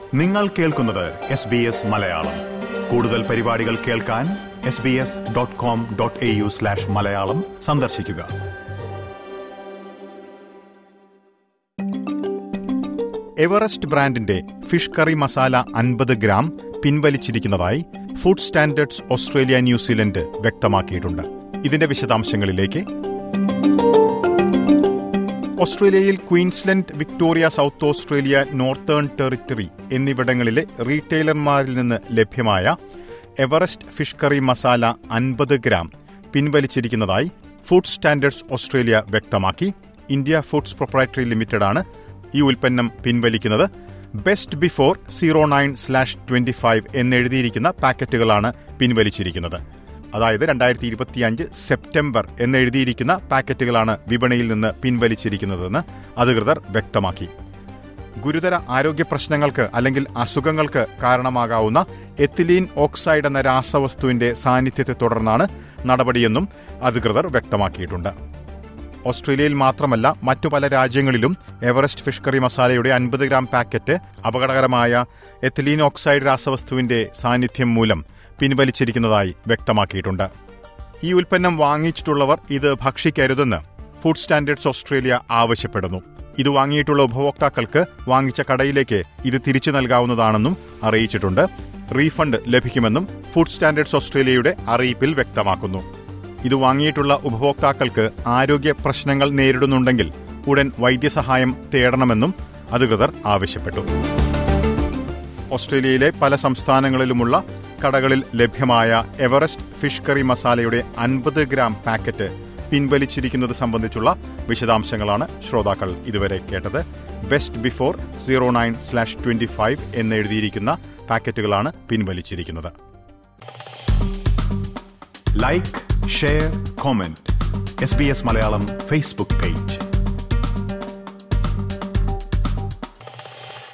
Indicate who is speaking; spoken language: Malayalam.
Speaker 1: നിങ്ങൾ കേൾക്കുന്നത് എസ് ബി എസ് മലയാളം കൂടുതൽ പരിപാടികൾ കേൾക്കാൻ S B S dot com dot A U slash Malayalam സന്ദർശിക്കുക എവറസ്റ്റ് ബ്രാൻഡിന്റെ ഫിഷ് കറി മസാല അൻപത് gram പിൻവലിച്ചിരിക്കുന്നതായി food standards Australia New Zealand വ്യക്തമാക്കിയിട്ടുണ്ട് ഇതിന്റെ വിശദാംശങ്ങളിലേക്ക് ഓസ്ട്രേലിയയിൽ Queensland Victoria south Australia northern territory എന്നിവിടങ്ങളിലെ റീറ്റെയിലർമാരിൽ നിന്ന് ലഭ്യമായ എവറസ്റ്റ് ഫിഷ് കറി മസാല അൻപത് ഗ്രാം പിൻവലിച്ചിരിക്കുന്നതായി ഫുഡ് സ്റ്റാൻഡേർഡ്സ് ഓസ്ട്രേലിയ വ്യക്തമാക്കി ഇന്ത്യ ഫുഡ്സ് പ്രൊപ്പറേറ്ററി ലിമിറ്റഡാണ് ഈ ഉൽപ്പന്നം പിൻവലിക്കുന്നത് best before zero nine slash twenty five എന്നെഴുതിയിരിക്കുന്ന പാക്കറ്റുകളാണ് പിൻവലിച്ചിരിക്കുന്നത് അതായത് രണ്ടായിരത്തി ഇരുപത്തിയഞ്ച് സെപ്റ്റംബർ എന്നെഴുതിയിരിക്കുന്ന പാക്കറ്റുകളാണ് വിപണിയിൽ നിന്ന് പിൻവലിച്ചിരിക്കുന്നതെന്ന് അധികൃതർ വ്യക്തമാക്കി ഗുരുതര ആരോഗ്യ പ്രശ്നങ്ങൾക്ക് അല്ലെങ്കിൽ അസുഖങ്ങൾക്ക് കാരണമാകാവുന്ന എത്തിലീൻ ഓക്സൈഡ് എന്ന രാസവസ്തുവിന്റെ സാന്നിധ്യത്തെ തുടർന്നാണ് നടപടിയെന്നും അധികൃതർ വ്യക്തമാക്കിയിട്ടുണ്ട് ഓസ്ട്രേലിയയിൽ മാത്രമല്ല മറ്റു പല രാജ്യങ്ങളിലും എവറസ്റ്റ് ഫിഷ് കറി മസാലയുടെ അൻപത് ഗ്രാം പാക്കറ്റ് അപകടകരമായ എത്തിലീൻ ഓക്സൈഡ് രാസവസ്തുവിന്റെ സാന്നിധ്യം മൂലം പിൻവലിച്ചിരിക്കുന്നതായി വ്യക്തമാക്കിയിട്ടുണ്ട് ഈ ഉൽപ്പന്നം വാങ്ങിച്ചിട്ടുള്ളവർ ഇത് ഭക്ഷിക്കരുതെന്ന് ഫുഡ് സ്റ്റാൻഡേർഡ്സ് ഓസ്ട്രേലിയ ആവശ്യപ്പെടുന്നു ഇത് വാങ്ങിയിട്ടുള്ള ഉപഭോക്താക്കൾക്ക് വാങ്ങിച്ച കടയിലേക്ക് ഇത് തിരിച്ചു നൽകാവുന്നതാണെന്നും അറിയിച്ചിട്ടുണ്ട് റീഫണ്ട് ലഭിക്കുമെന്നും ഫുഡ് സ്റ്റാൻഡേർഡ്സ് ഓസ്ട്രേലിയയുടെ അറിയിപ്പിൽ വ്യക്തമാക്കുന്നു ഇത് വാങ്ങിയിട്ടുള്ള ഉപഭോക്താക്കൾക്ക് ആരോഗ്യ പ്രശ്നങ്ങൾ നേരിടുന്നുണ്ടെങ്കിൽ ഉടൻ വൈദ്യസഹായം തേടണമെന്നും അധികൃതർ ആവശ്യപ്പെട്ടു ഓസ്ട്രേലിയയിലെ പല സംസ്ഥാനങ്ങളിലുമുള്ള കടകളിൽ ലഭ്യമായ എവറസ്റ്റ് ഫിഷ് കറി മസാലയുടെ അൻപത് ഗ്രാം പാക്കറ്റ് പിൻവലിച്ചിരിക്കുന്നത് സംബന്ധിച്ചുള്ള വിശദാംശങ്ങളാണ് ശ്രോതാക്കൾ ഇതുവരെ കേട്ടത് best before zero nine slash twenty five എന്നെഴുതിയിരിക്കുന്ന പാക്കറ്റുകളാണ് പിൻവലിച്ചിരിക്കുന്നത് like share comment S B S Malayalam Facebook page